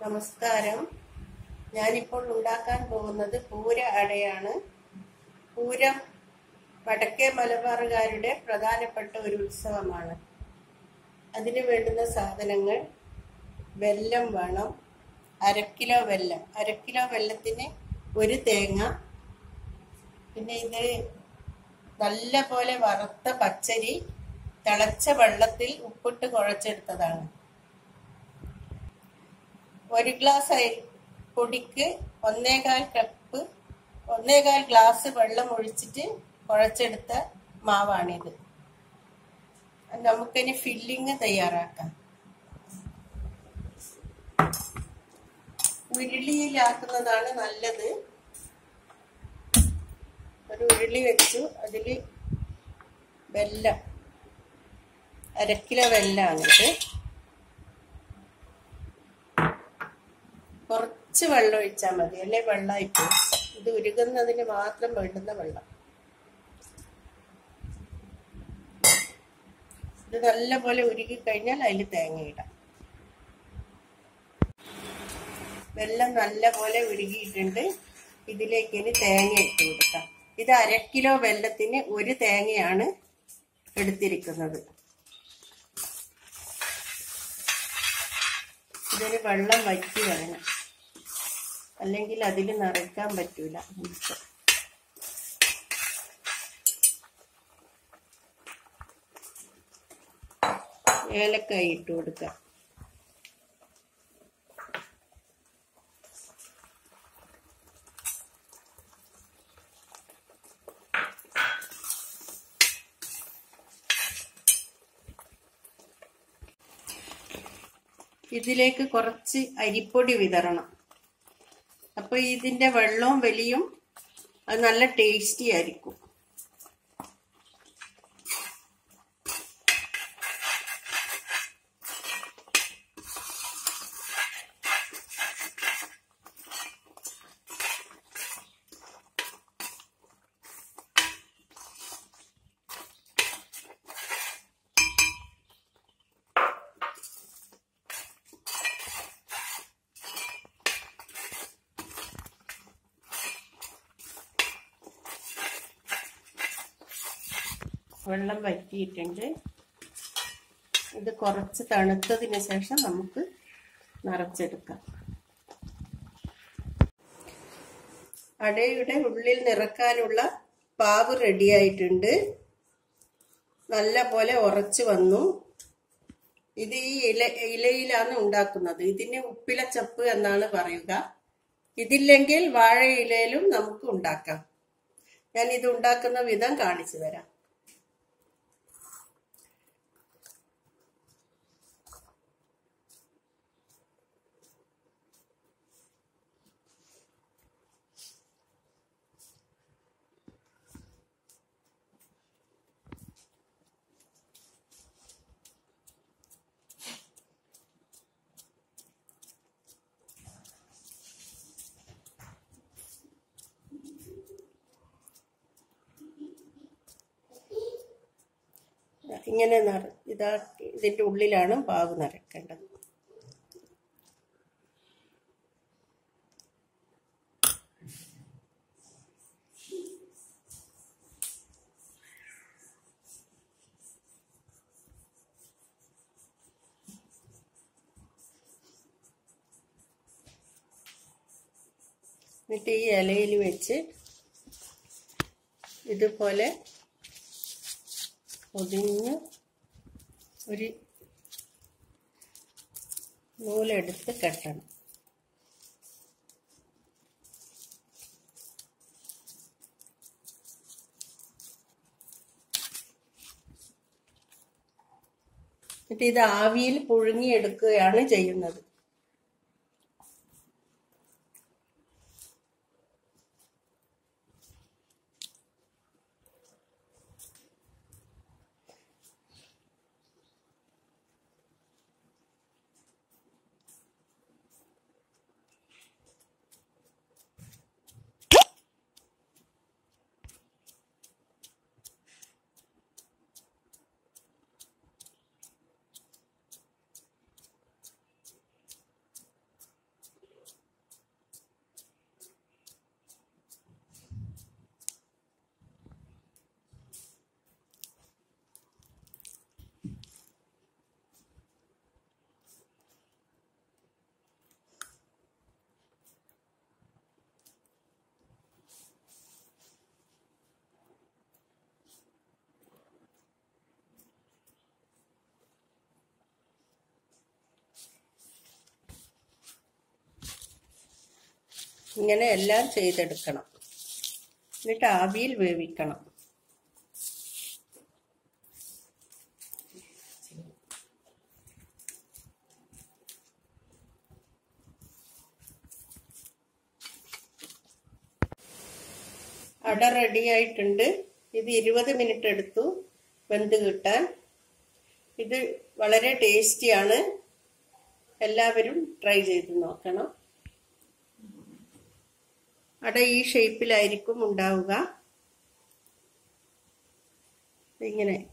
നമസ്കാരം ഞാനിപ്പോൾ ഉണ്ടാക്കാൻ പോകുന്നത് പൂര അടയാണ് പൂരം വടക്കേ മലബാറുകാരുടെ പ്രധാനപ്പെട്ട ഒരു ഉത്സവമാണ് അതിന് വേണ്ടുന്ന സാധനങ്ങൾ വെല്ലം വേണം അര കിലോ വെല്ലം അര കിലോ വെല്ലത്തിന് ഒരു തേങ്ങ പിന്നെ ഇത് നല്ല പോലെ വറുത്ത പച്ചരി തിളച്ച വെള്ളത്തിൽ ഉപ്പിട്ട് കുഴച്ചെടുത്തതാണ് ഒരു ഗ്ലാസ് അരി പൊടിക്ക് ഒന്നേകാൽ കപ്പ് ഒന്നേകാൽ ഗ്ലാസ് വെള്ളം ഒഴിച്ചിട്ട് കുഴച്ചെടുത്ത മാവാണിത് നമുക്കിനി ഫില്ലിങ് തയ്യാറാക്കാം ഉരുളിയിലാക്കുന്നതാണ് നല്ലത് ഒരു ഉരുളി വെച്ചു അതിൽ വെല്ലം അരക്കിലോ വെല്ലാണിത് കുറച്ച് വെള്ളം ഒഴിച്ചാൽ മതി അല്ലെ വെള്ളമായിട്ട് ഇത് ഉരുകുന്നതിന് മാത്രം വേണ്ടുന്ന വെള്ളം ഇത് നല്ലപോലെ ഉരുകി കഴിഞ്ഞാൽ അതിൽ തേങ്ങ ഇടാം വെള്ളം നല്ലപോലെ ഉരുകിയിട്ടുണ്ട് ഇതിലേക്ക് ഇനി തേങ്ങ ഇട്ട് കൊടുക്കാം ഇത് അര കിലോ വെള്ളത്തിന് ഒരു തേങ്ങയാണ് എടുത്തിരിക്കുന്നത് ഇതിന് വെള്ളം വറ്റി കളയണം അല്ലെങ്കിൽ അതിൽ നിറയ്ക്കാൻ പറ്റൂല ഉൽപ്പം ഏലക്കായി ഇട്ട് കൊടുക്കാം ഇതിലേക്ക് കുറച്ച് അരിപ്പൊടി വിതറണം അപ്പൊ ഇതിന്റെ വെള്ളവും വലിയും അത് നല്ല ടേസ്റ്റി ആയിരിക്കും വെള്ളം വറ്റിയിട്ടുണ്ട് ഇത് കുറച്ച് തണുത്തതിന് ശേഷം നമുക്ക് നിറച്ചെടുക്കാം അടയുടെ ഉള്ളിൽ നിറക്കാനുള്ള പാവ് റെഡിയായിട്ടുണ്ട് നല്ല പോലെ ഉറച്ചു വന്നു ഇത് ഈ ഇല ഇലയിലാണ് ഉണ്ടാക്കുന്നത് ഇതിന് ഉപ്പിലച്ചപ്പ് എന്നാണ് പറയുക ഇതില്ലെങ്കിൽ വാഴ ഇലയിലും നമുക്ക് ഉണ്ടാക്കാം ഞാൻ ഇത് ഉണ്ടാക്കുന്ന വിധം കാണിച്ചു തരാം ഇങ്ങനെ നിറ ഇതാ ഇതിൻ്റെ ഉള്ളിലാണ് പാവ് നിറക്കേണ്ടത് എന്നിട്ട് ഈ ഇലയിൽ വെച്ച് ഇതുപോലെ പൊതിഞ്ഞ് ഒരു നൂലെടുത്ത് കെട്ടണം എന്നിട്ട് ഇത് ആവിയിൽ പുഴുങ്ങിയെടുക്കുകയാണ് ചെയ്യുന്നത് ഇങ്ങനെ എല്ലാം ചെയ്തെടുക്കണം എന്നിട്ട് ആവിയിൽ വേവിക്കണം അട റെഡി ആയിട്ടുണ്ട് ഇത് ഇരുപത് മിനിറ്റ് എടുത്തു വെന്ത് കിട്ടാൻ ഇത് വളരെ ടേസ്റ്റിയാണ് എല്ലാവരും ട്രൈ ചെയ്ത് നോക്കണം അട ഈ ഷേപ്പിലായിരിക്കും ഉണ്ടാവുക ഇങ്ങനെ